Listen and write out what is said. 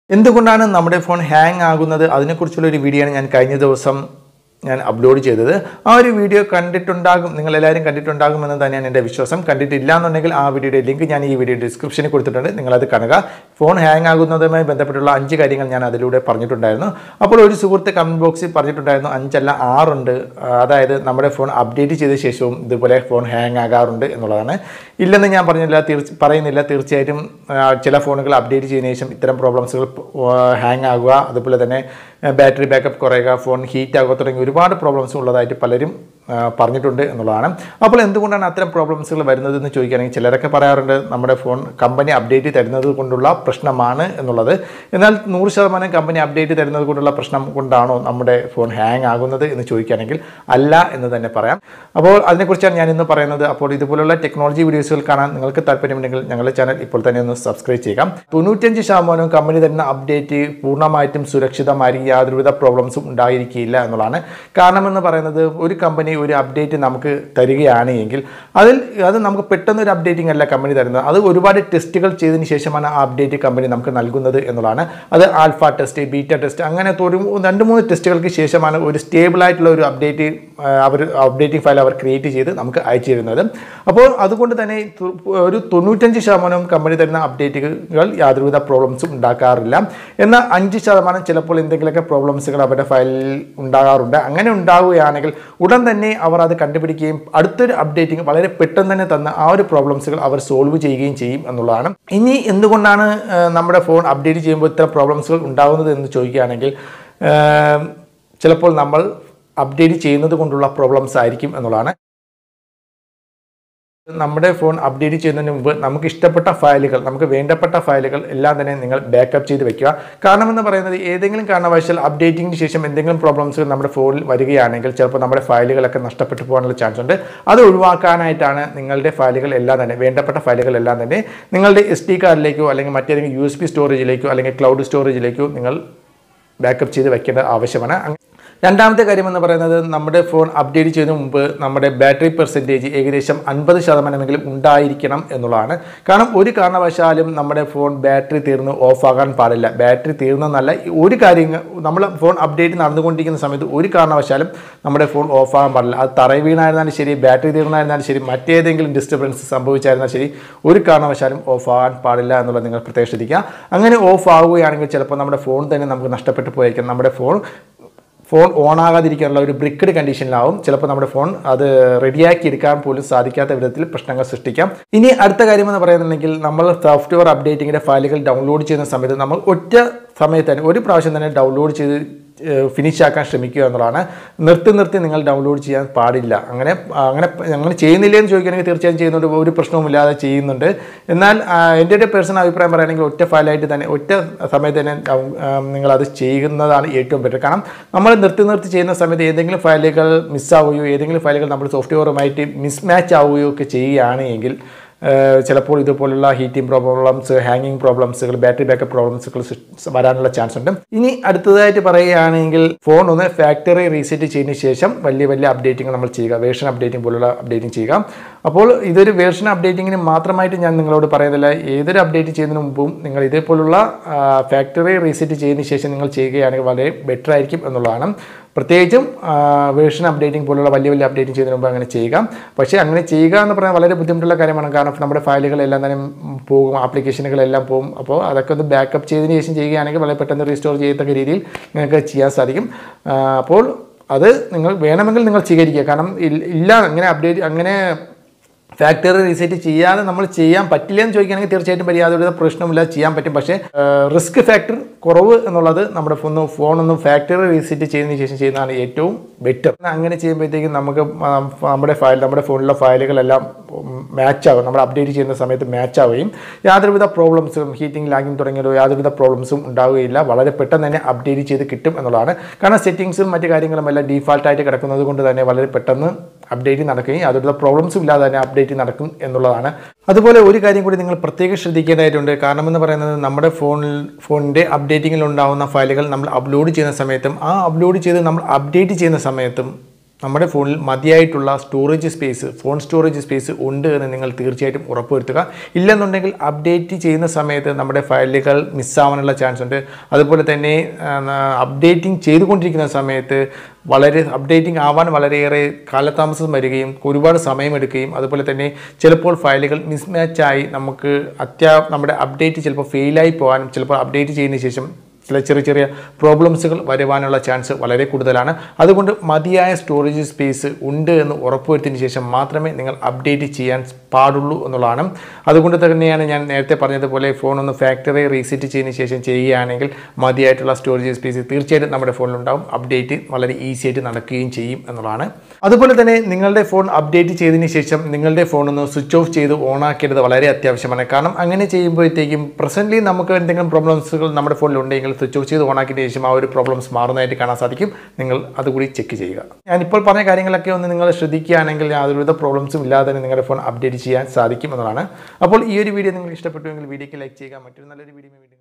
എന്തുകൊണ്ടാണ് നമ്മുടെ phone hang ആകുന്നത് അതിനെക്കുറിച്ചുള്ള ഒരു വീഡിയോ ആണ് ഞാൻ കഴിഞ്ഞ ദിവസം ഞാൻ അപ്ലോഡ് ചെയ്തത് ആ ഒരു വീഡിയോ കണ്ടിട്ടുണ്ടാകും നിങ്ങൾ എല്ലാവരും കണ്ടിട്ടുണ്ടാകുമെന്ന് തന്നെയാണ് എൻ്റെ വിശ്വാസം കണ്ടിട്ടില്ല എന്നുണ്ടെങ്കിൽ ആ വീഡിയോയുടെ ലിങ്ക് ഞാൻ ഈ വീഡിയോ ഡിസ്ക്രിപ്ഷനിൽ കൊടുത്തിട്ടുണ്ട് നിങ്ങളത് കാണുക ഫോൺ ഹാങ് ആകുന്നതുമായി ബന്ധപ്പെട്ടുള്ള അഞ്ച് കാര്യങ്ങൾ ഞാൻ അതിലൂടെ പറഞ്ഞിട്ടുണ്ടായിരുന്നു അപ്പോൾ ഒരു സുഹൃത്ത് കമൻറ്റ് ബോക്സിൽ പറഞ്ഞിട്ടുണ്ടായിരുന്നു അഞ്ചല്ല ആറുണ്ട് ആ, അതായത് നമ്മുടെ ഫോൺ അപ്ഡേറ്റ് ചെയ്ത ശേഷവും ഇതുപോലെ ഫോൺ ഹാങ് ആകാറുണ്ട് എന്നുള്ളതാണ് ഇല്ലെന്ന് ഞാൻ പറഞ്ഞില്ല തീർച്ച പറയുന്നില്ല തീർച്ചയായിട്ടും ആ, ചില ഫോണുകൾ അപ്ഡേറ്റ് ചെയ്തതിനു ശേഷം ഇത്തരം പ്രോബ്ലംസുകൾ ഹാങ് ആകുക അതുപോലെ തന്നെ ബാറ്ററി ബാക്കപ്പ് കുറയുക ഫോൺ ഹീറ്റ് ആകുക തുടങ്ങി ഒരുപാട് പ്രോബ്ലംസ് ഉള്ളതായിട്ട് പലരും ആ, പറഞ്ഞിട്ടുണ്ട് എന്നുള്ളതാണ് അപ്പോൾ എന്തുകൊണ്ടാണ് അത്തരം പ്രോബ്ലംസുകൾ വരുന്നത് എന്ന് ചോദിക്കുകയാണെങ്കിൽ ചിലരൊക്കെ പറയാറുണ്ട് നമ്മുടെ ഫോൺ കമ്പനി അപ്ഡേറ്റ് തരുന്നത് കൊണ്ടുള്ള പ്രശ്നമാണ് എന്നുള്ളത് എന്നാൽ നൂറ് ശതമാനം കമ്പനി അപ്ഡേറ്റ് തരുന്നത് കൊണ്ടുള്ള പ്രശ്നം കൊണ്ടാണോ നമ്മുടെ ഫോൺ ഹാങ് ആകുന്നത് എന്ന് ചോദിക്കുകയാണെങ്കിൽ അല്ല എന്ന് തന്നെ പറയാം അപ്പോൾ അതിനെക്കുറിച്ചാണ് ഞാൻ ഇന്ന് പറയുന്നത് അപ്പോൾ ഇതുപോലുള്ള ടെക്നോളജി വീഡിയോസുകൾ കാണാൻ നിങ്ങൾക്ക് താല്പര്യമുണ്ടെങ്കിൽ ഞങ്ങളുടെ ചാനൽ ഇപ്പോൾ തന്നെ ഒന്ന് സബ്സ്ക്രൈബ് ചെയ്യുക തൊണ്ണൂറ്റഞ്ച് ശതമാനവും കമ്പനി തരുന്ന അപ്ഡേറ്റ് പൂർണ്ണമായിട്ടും സുരക്ഷിതമായിരിക്കും യാതൊരുവിധ പ്രോബ്ലംസും ഉണ്ടായിരിക്കില്ല എന്നുള്ളതാണ് കാരണം എന്ന് പറയുന്നത് ഒരു കമ്പനി ഒരു അപ്ഡേറ്റ് നമുക്ക് തരികയാണ് എങ്കിൽ അതിൽ അത് നമുക്ക് പെട്ടെന്ന് ഒരു അപ്ഡേറ്റിംഗ് അല്ല കമ്പനി തരുന്നത് അത് ഒരുപാട് ടെസ്റ്റുകൾ ചെയ്തതിന് ശേഷമാണ് ആ അപ്ഡേറ്റ് കമ്പനി നമുക്ക് നൽകുന്നത് എന്നുള്ളതാണ് അത് ആൽഫ ടെസ്റ്റ് ബീറ്റ ടെസ്റ്റ് അങ്ങനത്തെ ഒരു രണ്ട് മൂന്ന് ടെസ്റ്റുകൾക്ക് ശേഷമാണ് ഒരു സ്റ്റേബിൾ ആയിട്ടുള്ള ഒരു അപ്ഡേറ്റ് അവർ അപ്ഡേറ്റിംഗ് ഫയൽ അവർ ക്രിയേറ്റ് ചെയ്ത് നമുക്ക് അയച്ചു തരുന്നത് അപ്പോൾ അതുകൊണ്ട് തന്നെ തു- ഒരു തൊണ്ണൂറ്റഞ്ച് ശതമാനം കമ്പനി തരുന്ന അപ്ഡേറ്റുകൾ യാതൊരുവിധ പ്രോബ്ലംസും ഉണ്ടാക്കാറില്ല എന്നാൽ അഞ്ച് ശതമാനം ചിലപ്പോൾ എന്തെങ്കിലുമൊക്കെ പ്രോബ്ലംസുകൾ അവരുടെ ഫയലിൽ ഉണ്ടാകാറുണ്ട് അങ്ങനെ ഉണ്ടാവുകയാണെങ്കിൽ ഉടൻ തന്നെ അവർ അത് കണ്ടുപിടിക്കുകയും അടുത്തൊരു അപ്ഡേറ്റിംഗ് വളരെ പെട്ടെന്ന് തന്നെ തന്ന ആ ഒരു പ്രോബ്ലംസുകൾ അവർ സോൾവ് ചെയ്യുകയും ചെയ്യും എന്നുള്ളതാണ് ഇനി എന്തുകൊണ്ടാണ് ആ, നമ്മുടെ ഫോൺ അപ്ഡേറ്റ് ചെയ്യുമ്പോൾ ഇത്തരം പ്രോബ്ലംസുകൾ ഉണ്ടാകുന്നത് എന്ന് ചോദിക്കുകയാണെങ്കിൽ ആ, ചിലപ്പോൾ നമ്മൾ അപ്ഡേറ്റ് ചെയ്യുന്നത് കൊണ്ടുള്ള പ്രോബ്ലംസ് ആയിരിക്കും എന്നുള്ളതാണ് നമ്മുടെ ഫോൺ അപ്ഡേറ്റ് ചെയ്യുന്നതിന് മുമ്പ് നമുക്ക് ഇഷ്ടപ്പെട്ട ഫയലുകൾ നമുക്ക് വേണ്ടപ്പെട്ട ഫയലുകൾ എല്ലാം തന്നെ നിങ്ങൾ ബാക്കപ്പ് ചെയ്ത് വെക്കുക കാരണം എന്ന് പറയുന്നത് ഏതെങ്കിലും കാരണവശാൽ അപ്ഡേറ്റിംഗിന് ശേഷം എന്തെങ്കിലും പ്രോബ്ലംസ് നമ്മുടെ ഫോണിൽ വരികയാണെങ്കിൽ ചിലപ്പോൾ നമ്മുടെ ഫയലുകളൊക്കെ നഷ്ടപ്പെട്ടു പോകാനുള്ള ചാൻസ് ഉണ്ട് അത് ഒഴിവാക്കാനായിട്ടാണ് നിങ്ങളുടെ ഫയലുകൾ എല്ലാം തന്നെ വേണ്ടപ്പെട്ട ഫയലുകൾ എല്ലാം തന്നെ നിങ്ങളുടെ എസ് ഡി കാർഡിലേക്കോ അല്ലെങ്കിൽ മറ്റേതെങ്കിലും യു എസ് ബി സ്റ്റോറേജിലേക്കോ അല്ലെങ്കിൽ ക്ലൗഡ് സ്റ്റോറേജിലേക്കോ നിങ്ങൾ ബാക്കപ്പ് ചെയ്ത് വെക്കേണ്ട ആവശ്യമാണ് അങ്ങ- രണ്ടാമത്തെ കാര്യം എന്ന് പറയുന്നത് നമ്മുടെ ഫോൺ അപ്ഡേറ്റ് ചെയ്യുന്നതിന് മുമ്പ് നമ്മുടെ ബാറ്ററി പെർസെൻറ്റേജ് ഏകദേശം അൻപത് ശതമാനമെങ്കിലും ഉണ്ടായിരിക്കണം എന്നുള്ളതാണ് കാരണം ഒരു കാരണവശാലും നമ്മുടെ ഫോൺ ബാറ്ററി തീർന്ന് ഓഫ് ആകാൻ പാടില്ല ബാറ്ററി തീർന്നെന്നല്ല ഈ ഒരു കാര്യം നമ്മൾ ഫോൺ അപ്ഡേറ്റ് നടന്നുകൊണ്ടിരിക്കുന്ന സമയത്ത് ഒരു കാരണവശാലും നമ്മുടെ ഫോൺ ഓഫ് ആകാൻ പാടില്ല അത് തറയിൽ വീണായിരുന്നാലും ശരി ബാറ്ററി തീർന്നായിരുന്നാലും ശരി മറ്റേതെങ്കിലും ഡിസ്റ്റർബൻസ് സംഭവിച്ചായിരുന്നാൽ ശരി ഒരു കാരണവശാലും ഓഫ് ആകാൻ പാടില്ല എന്നുള്ളത് നിങ്ങൾ പ്രത്യേകം ശ്രദ്ധിക്കുക അങ്ങനെ ഓഫ് ആവുകയാണെങ്കിൽ ചിലപ്പോൾ നമ്മുടെ ഫോൺ തന്നെ നമുക്ക് നഷ്ടപ്പെട്ടു പോയിരിക്കും നമ്മുടെ ഫോൺ ഫോൺ ഓൺ ആകാതിരിക്കാനുള്ള ഒരു ബ്രിക്കഡ് കണ്ടീഷനിലാവും ചിലപ്പോൾ നമ്മുടെ ഫോൺ അത് റെഡിയാക്കി എടുക്കാൻ പോലും സാധിക്കാത്ത വിധത്തിൽ പ്രശ്നങ്ങൾ സൃഷ്ടിക്കാം ഇനി അടുത്ത കാര്യം എന്ന് പറയുന്നുണ്ടെങ്കിൽ നമ്മൾ സോഫ്റ്റ്വെയർ അപ്ഡേറ്റിങ്ങിൻ്റെ ഫയലുകൾ ഡൗൺലോഡ് ചെയ്യുന്ന സമയത്ത് നമ്മൾ ഒറ്റ സമയത്ത് തന്നെ ഒരു പ്രാവശ്യം തന്നെ ഡൗൺലോഡ് ചെയ്ത് ഫിനിഷ് ആക്കാൻ ശ്രമിക്കുക എന്നുള്ളതാണ് നിർത്തി നിർത്തി നിങ്ങൾ ഡൗൺലോഡ് ചെയ്യാൻ പാടില്ല അങ്ങനെ അങ്ങനെ അങ്ങനെ ചെയ്യുന്നില്ല എന്ന് ചോദിക്കുകയാണെങ്കിൽ തീർച്ചയായും ചെയ്യുന്നുണ്ട് ഒരു പ്രശ്നവുമില്ലാതെ ചെയ്യുന്നുണ്ട് എന്നാൽ ആ, എൻ്റെ ഒരു പേഴ്സണൽ അഭിപ്രായം പറയുകയാണെങ്കിൽ ഒറ്റ ഫയലായിട്ട് തന്നെ ഒറ്റ സമയത്ത് തന്നെ ഡൗൺ- ആ, നിങ്ങളത് ചെയ്യുന്നതാണ് ഏറ്റവും ബെറ്റർ കാരണം നമ്മൾ നിർത്തി നിർത്തി ചെയ്യുന്ന സമയത്ത് ഏതെങ്കിലും ഫയലുകൾ മിസ്സാവുകയോ ഏതെങ്കിലും ഫയലുകൾ നമ്മുടെ സോഫ്റ്റ്വെയറുമായിട്ട് മിസ്മാച്ച് ആവുകയോ ഒക്കെ ചെയ്യുകയാണ് എങ്കിൽ ഏഹ് ചിലപ്പോൾ ഇതുപോലുള്ള ഹീറ്റിംഗ് പ്രോബ്ലംസ് ഹാങ്ങിങ് പ്രോബ്ലംസുകൾ ബാറ്ററി ബാക്കപ്പ് പ്രോബ്ലംസുകൾ വരാനുള്ള ചാൻസ് ഉണ്ട് ഇനി അടുത്തതായിട്ട് പറയുകയാണെങ്കിൽ ഫോൺ ഒന്ന് ഫാക്ടറി റീസെറ്റ് ചെയ്തതിന് ശേഷം വലിയ വലിയ അപ്ഡേറ്റിംഗ് നമ്മൾ ചെയ്യുക വേർഷൻ അപ്ഡേറ്റിംഗ് പോലുള്ള അപ്ഡേറ്റിംഗ് ചെയ്യുക അപ്പോൾ ഇതൊരു വേർഷൻ അപ്ഡേറ്റിങ്ങിന് മാത്രമായിട്ട് ഞാൻ നിങ്ങളോട് പറയുന്നില്ല ഏതൊരു അപ്ഡേറ്റ് ചെയ്യുന്നതിന് മുമ്പും നിങ്ങൾ ഇതേപോലുള്ള ഫാക്ടറി റീസെറ്റ് ചെയ്തതിന് ശേഷം നിങ്ങൾ ചെയ്യുകയാണെങ്കിൽ വളരെ ബെറ്റർ ആയിരിക്കും എന്നുള്ളതാണ് പ്രത്യേകിച്ചും വേർഷൻ അപ്ഡേറ്റിംഗ് പോലുള്ള വലിയ വലിയ അപ്ഡേറ്റിംഗ് ചെയ്യുന്നതിന് മുമ്പ് അങ്ങനെ ചെയ്യുക പക്ഷേ അങ്ങനെ ചെയ്യുക എന്ന് പറഞ്ഞാൽ വളരെ ബുദ്ധിമുട്ടുള്ള കാര്യമാണ് കാരണം നമ്മുടെ ഫയലുകളെല്ലാം തന്നെ പോകും ആപ്ലിക്കേഷനുകളെല്ലാം പോകും അപ്പോൾ അതൊക്കെ ഒന്ന് ബാക്കപ്പ് ചെയ്തതിന് ശേഷം ചെയ്യുകയാണെങ്കിൽ വളരെ പെട്ടെന്ന് റീസ്റ്റോർ ചെയ്യത്തക്ക രീതിയിൽ നിങ്ങൾക്ക് ചെയ്യാൻ സാധിക്കും ആ, അപ്പോൾ അത് നിങ്ങൾ വേണമെങ്കിൽ നിങ്ങൾ സ്വീകരിക്കുക കാരണം ഇല്ല- ഇല്ല അങ്ങനെ അപ്ഡേറ്റ് അങ്ങനെ ഫാക്ടറി റീസെറ്റ് ചെയ്യാതെ നമ്മൾ ചെയ്യാൻ പറ്റില്ല എന്ന് ചോദിക്കുകയാണെങ്കിൽ തീർച്ചയായിട്ടും വലിയ യാതൊരു പ്രശ്നമില്ല ചെയ്യാൻ പറ്റും പക്ഷേ റിസ്ക് ഫാക്ടർ കുറവ് എന്നുള്ളത് നമ്മുടെ ഫോൺ ഫോണൊന്നും ഫാക്ടറി റീസെറ്റ് ചെയ്തതിന് ശേഷം ചെയ്യുന്നതാണ് ഏറ്റവും ബെറ്റർ അങ്ങനെ ചെയ്യുമ്പോഴത്തേക്കും നമുക്ക് ആ, നമ്മുടെ ഫയൽ നമ്മുടെ ഫോണിലെ ഫയലുകളെല്ലാം മാച്ച് ആകും നമ്മൾ അപ്ഡേറ്റ് ചെയ്യുന്ന സമയത്ത് മാച്ച് ആവുകയും യാതൊരുവിധ പ്രോബ്ലംസും ഹീറ്റിംഗ് ലാഗിങ് തുടങ്ങിയ യാതൊരുവിധ പ്രോബ്ലംസും ഉണ്ടാവുകയില്ല വളരെ പെട്ടെന്ന് തന്നെ അപ്ഡേറ്റ് ചെയ്ത് കിട്ടും എന്നുള്ളതാണ് കാരണം സെറ്റിങ്സും മറ്റു കാര്യങ്ങളും എല്ലാം ഡീഫാൾട്ടായിട്ട് കിടക്കുന്നത് കൊണ്ട് തന്നെ വളരെ പെട്ടെന്ന് അപ്ഡേറ്റ് നടക്കുകയും യാതൊരുവിധ പ്രോബ്ലംസും ഇല്ലാതെ തന്നെ അപ്ഡേറ്റ് നടക്കും എന്നുള്ളതാണ് അതുപോലെ ഒരു കാര്യം കൂടി നിങ്ങൾ പ്രത്യേകം ശ്രദ്ധിക്കേണ്ടതായിട്ടുണ്ട് കാരണം എന്ന് പറയുന്നത് നമ്മുടെ ഫോണിൽ ഫോണിൻ്റെ അപ്ഡേറ്റിങ്ങിൽ ഉണ്ടാകുന്ന ഫയലുകൾ നമ്മൾ അപ്ലോഡ് ചെയ്യുന്ന സമയത്തും ആ അപ്ലോഡ് ചെയ്ത് നമ്മൾ അപ്ഡേറ്റ് ചെയ്യുന്ന സമയത്തും നമ്മുടെ ഫോണിൽ മതിയായിട്ടുള്ള storage space phone storage space ഉണ്ട് എന്ന് നിങ്ങൾ തീർച്ചയായിട്ടും ഉറപ്പുവരുത്തുക ഇല്ലെന്നുണ്ടെങ്കിൽ അപ്ഡേറ്റ് ചെയ്യുന്ന സമയത്ത് നമ്മുടെ ഫയലുകൾ മിസ്സാവാനുള്ള ചാൻസ് ഉണ്ട് അതുപോലെ തന്നെ അപ്ഡേറ്റിംഗ് ചെയ്തുകൊണ്ടിരിക്കുന്ന സമയത്ത് വളരെ അപ്ഡേറ്റിംഗ് ആവാൻ വളരെയേറെ കാലതാമസം വരികയും ഒരുപാട് സമയമെടുക്കുകയും അതുപോലെ തന്നെ ചിലപ്പോൾ ഫയലുകൾ മിസ്മാച്ചായി നമുക്ക് അത്യാ നമ്മുടെ അപ്ഡേറ്റ് ചിലപ്പോൾ ഫെയിലായി പോകാനും ചിലപ്പോൾ അപ്ഡേറ്റ് ചെയ്തതിന് ശേഷം ചില ചെറിയ ചെറിയ പ്രോബ്ലംസുകൾ വരുവാനുള്ള ചാൻസ് വളരെ കൂടുതലാണ് അതുകൊണ്ട് മതിയായ സ്റ്റോറേജ് സ്പേസ് ഉണ്ട് എന്ന് ഉറപ്പുവരുത്തിയതിന് ശേഷം മാത്രമേ നിങ്ങൾ അപ്ഡേറ്റ് ചെയ്യാൻ പാടുള്ളൂ എന്നുള്ളതാണ് അതുകൊണ്ട് തന്നെയാണ് ഞാൻ നേരത്തെ പറഞ്ഞതുപോലെ ഫോൺ ഒന്ന് ഫാക്ടറി റീസെറ്റ് ചെയ്തതിന് ശേഷം ചെയ്യുകയാണെങ്കിൽ മതിയായിട്ടുള്ള സ്റ്റോറേജ് സ്പേസ് തീർച്ചയായിട്ടും നമ്മുടെ ഫോണിലുണ്ടാവും അപ്ഡേറ്റ് വളരെ ഈസി ആയിട്ട് നടക്കുകയും ചെയ്യും എന്നുള്ളതാണ് അതുപോലെ തന്നെ നിങ്ങളുടെ ഫോൺ അപ്ഡേറ്റ് ചെയ്തതിന് ശേഷം നിങ്ങളുടെ ഫോൺ ഒന്ന് സ്വിച്ച് ഓഫ് ചെയ്ത് ഓൺ ആക്കേണ്ടത് വളരെ അത്യാവശ്യമാണ് കാരണം അങ്ങനെ ചെയ്യുമ്പോഴത്തേക്കും പ്രസൻ്റ്ലി നമുക്ക് എന്തെങ്കിലും പ്രോബ്ലംസുകൾ നമ്മുടെ ഫോണിൽ ഉണ്ടെങ്കിൽ സ്വിച്ച് ഓഫ് ചെയ്ത് ഓൺ ആക്കിയതിന് ശേഷം ആ ഒരു പ്രോബ്ലംസ് മാറുന്നതായിട്ട് കാണാൻ സാധിക്കും നിങ്ങൾ അതുകൂടി ചെക്ക് ചെയ്യുക ഞാനിപ്പോൾ പറഞ്ഞ കാര്യങ്ങളൊക്കെ ഒന്ന് നിങ്ങൾ ശ്രദ്ധിക്കുകയാണെങ്കിൽ യാതൊരുവിധ പ്രോബ്ലംസും ഇല്ലാതെ തന്നെ നിങ്ങളുടെ ഫോൺ അപ്ഡേറ്റ് ചെയ്യാൻ സാധിക്കും എന്നതാണ് അപ്പോൾ ഈ ഒരു വീഡിയോ നിങ്ങൾക്ക് ഇഷ്ടപ്പെട്ടുവെങ്കിൽ വീഡിയോക്ക് ലൈക്ക് ചെയ്യുക മറ്റൊരു നല്ലൊരു വീഡിയോ വീണ്ടും